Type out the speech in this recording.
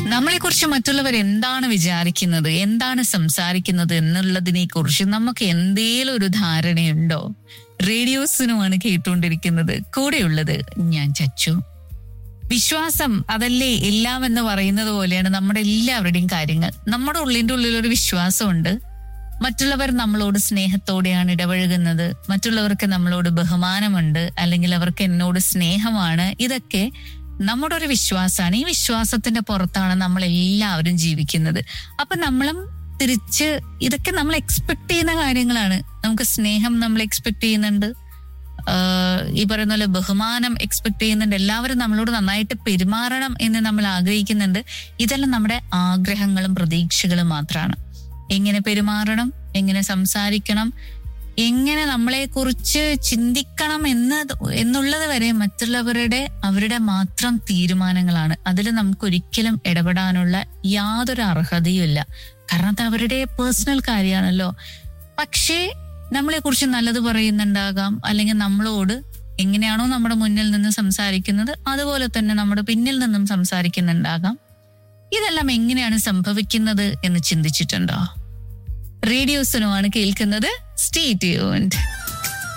നമ്മളെക്കുറിച്ച് മറ്റുള്ളവർ എന്താണ് വിചാരിക്കുന്നത് എന്താണ് സംസാരിക്കുന്നത് എന്നുള്ളതിനെ കുറിച്ച് നമുക്ക് എന്തേലും ഒരു ധാരണയുണ്ടോ റേഡിയോസിനുമാണ് കേട്ടുകൊണ്ടിരിക്കുന്നത് കൂടെയുള്ളത് ഞാൻ ചച്ചു വിശ്വാസം അതല്ലേ എല്ലാം എന്ന് പറയുന്നത് പോലെയാണ് നമ്മുടെ എല്ലാവരുടെയും കാര്യങ്ങൾ നമ്മുടെ ഉള്ളിന്റെ ഉള്ളിൽ ഒരു വിശ്വാസമുണ്ട് മറ്റുള്ളവർ നമ്മളോട് സ്നേഹത്തോടെയാണ് ഇടപഴകുന്നത് മറ്റുള്ളവർക്ക് നമ്മളോട് ബഹുമാനമുണ്ട് അല്ലെങ്കിൽ അവർക്ക് എന്നോട് സ്നേഹമാണ് ഇതൊക്കെ നമ്മുടെ ഒരു വിശ്വാസമാണ് ഈ വിശ്വാസത്തിന്റെ പുറത്താണ് നമ്മൾ എല്ലാവരും ജീവിക്കുന്നത് അപ്പൊ നമ്മളും തിരിച്ച് ഇതൊക്കെ നമ്മൾ എക്സ്പെക്ട് ചെയ്യുന്ന കാര്യങ്ങളാണ് നമുക്ക് സ്നേഹം നമ്മൾ എക്സ്പെക്ട് ചെയ്യുന്നുണ്ട് ആഹ് ഈ പറയുന്ന പോലെ ബഹുമാനം എക്സ്പെക്ട് ചെയ്യുന്നുണ്ട് എല്ലാവരും നമ്മളോട് നന്നായിട്ട് പെരുമാറണം എന്ന് നമ്മൾ ആഗ്രഹിക്കുന്നുണ്ട് ഇതെല്ലാം നമ്മുടെ ആഗ്രഹങ്ങളും പ്രതീക്ഷകളും മാത്രമാണ് എങ്ങനെ പെരുമാറണം എങ്ങനെ സംസാരിക്കണം എങ്ങനെ നമ്മളെ കുറിച്ച് ചിന്തിക്കണം എന്നത് എന്നുള്ളത് വരെ മറ്റുള്ളവരുടെ അവരുടെ മാത്രം തീരുമാനങ്ങളാണ് അതിൽ നമുക്ക് ഒരിക്കലും ഇടപെടാനുള്ള യാതൊരു അർഹതയും ഇല്ല കാരണം അത് അവരുടെ പേഴ്സണൽ കാര്യമാണല്ലോ പക്ഷേ നമ്മളെ കുറിച്ച് നല്ലത് പറയുന്നുണ്ടാകാം അല്ലെങ്കിൽ നമ്മളോട് എങ്ങനെയാണോ നമ്മുടെ മുന്നിൽ നിന്ന് സംസാരിക്കുന്നത് അതുപോലെ തന്നെ നമ്മുടെ പിന്നിൽ നിന്നും സംസാരിക്കുന്നുണ്ടാകാം ഇതെല്ലാം എങ്ങനെയാണ് സംഭവിക്കുന്നത് എന്ന് ചിന്തിച്ചിട്ടുണ്ടോ റേഡിയോസിനുമാണ് കേൾക്കുന്നത് സ്റ്റേ ട്യൂൺഡ്